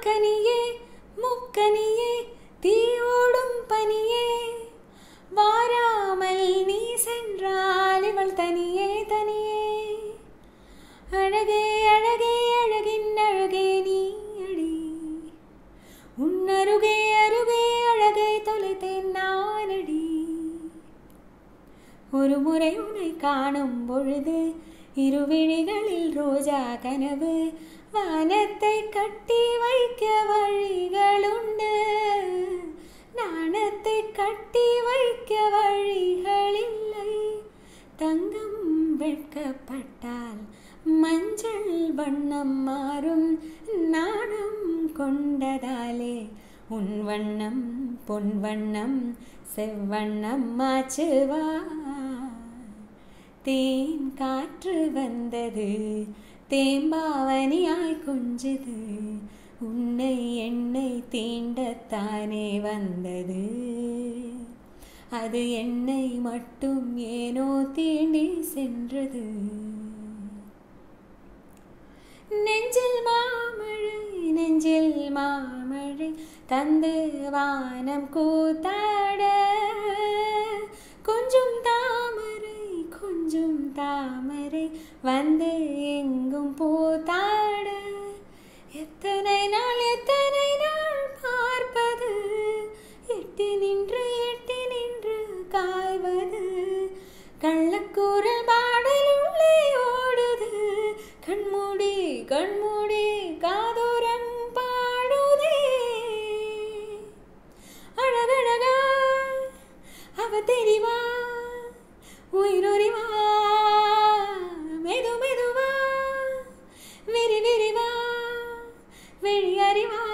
மாக்கனியே முக்கனியே தீயோடும் பனியே வாராமல் நீ சென்றால் இவள் தனியே தனியே அழகே அழகே அழகின் அழகே நீ அடி உன்னருகே அருகே அழகை தொலைத்தேன் நானடி ஒரு முறை உன்னை காணும் பொழுது இருவிழிகளில் ரோஜா கனவு வானத்தை கட்டி வைக்க வழிகளுண்டு நாணத்தை கட்டி வைக்க வழிகளில்லை தங்கம் வெட்கப்பட்டால் மஞ்சள் வண்ணம் மாறும் நாணம் கொண்டதாலே உன் வண்ணம் பொன் வண்ணம் செவ்வண்ணம் மாச்சுவா தேன் காற்று வந்தது தேம்பாவனியாய் கொஞ்சது உன்னை என்னை தீண்டத்தானே வந்தது அது என்னை மட்டும் ஏனோ தீண்டி சென்றது நெஞ்சில் மாமழை நெஞ்சில் மாமழை தந்து வானம் கூத்தாட கொஞ்சம் தாமரை கொஞ்சம் தாமரை வந்து எங்கும் பூத்தாட எத்தனை நாள் எத்தனை நாள் பார்ப்பது எட்டி நின்று எட்டி நின்று காய்வது கள்ளக்கூறல் பாடல் உள்ளே ஓடுது கண்மூடி கண்மூடி காதோரம் பாடுதே அழகழகா அவ தெரிவா உயிரொறிவா மெது மெதுவா விரி விரிவா வெளி அறிவா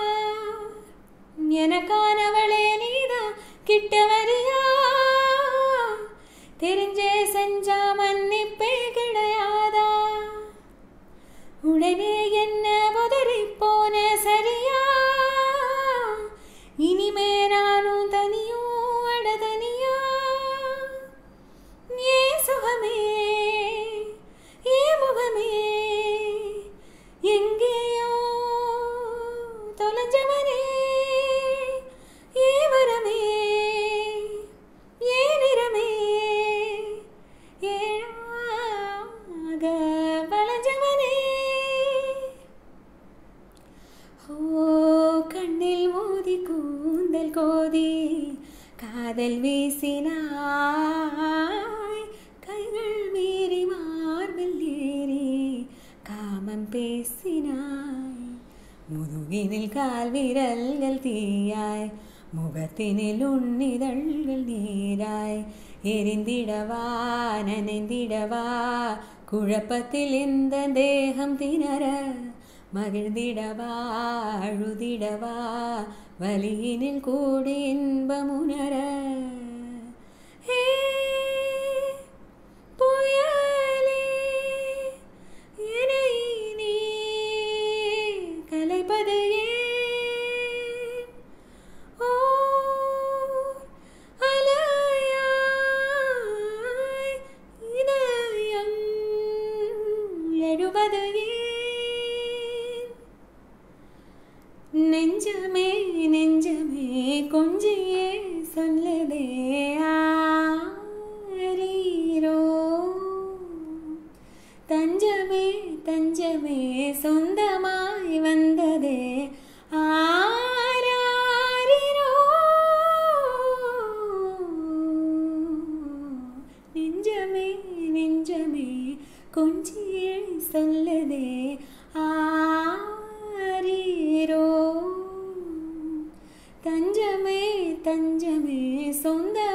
எனக்கானவளே நீதான் கிட்ட வரியா தெரிஞ்சே செஞ்சா மன்னிப்பே கிடையாதா உடனே என்ன உதறி போன சரியா இனிமே நானும் தனியோ அட தனியா ஏ சுகமே ஏ முகமே எங்கேயோ தொலைஞ்சவனே ஏ வரமே ஏ நிறமே ஏழாக வளைஞ்சவனே ஓ கண்ணில் மோதி கூந்தல் கோதி காதல் வீசினாய் கைகள் மீறி மார்பில் ஏறி காமம் பேசினாய் முதுகினில் கால் விரல்கள் தீயாய் முகத்தினில் உன்னிதழ்கள் நீராய் எரிந்திடவா நனைந்திடவா குழப்பத்தில் இந்த தேகம் திணற மகிழ்ந்திடவா அழுதிடவா வலியினில் கூடி இன்பமுணர ஹே, புயலே, என்னை நீ கலைப்பது ஏன்? ஓ, அலையாய் இதயம் எழுவது ஏன்? நெஞ்சமே நெஞ்சமே கொஞ்சியே சொல்லுதே ஆரீரோ தஞ்சமே தஞ்சமே சொந்தமாய் வந்ததே ஆராரிரோ நெஞ்சமே நெஞ்சமே கொஞ்சியே சொல்லுதே ஆரீரோ தஞ்சமே தஞ்சமே சொந்த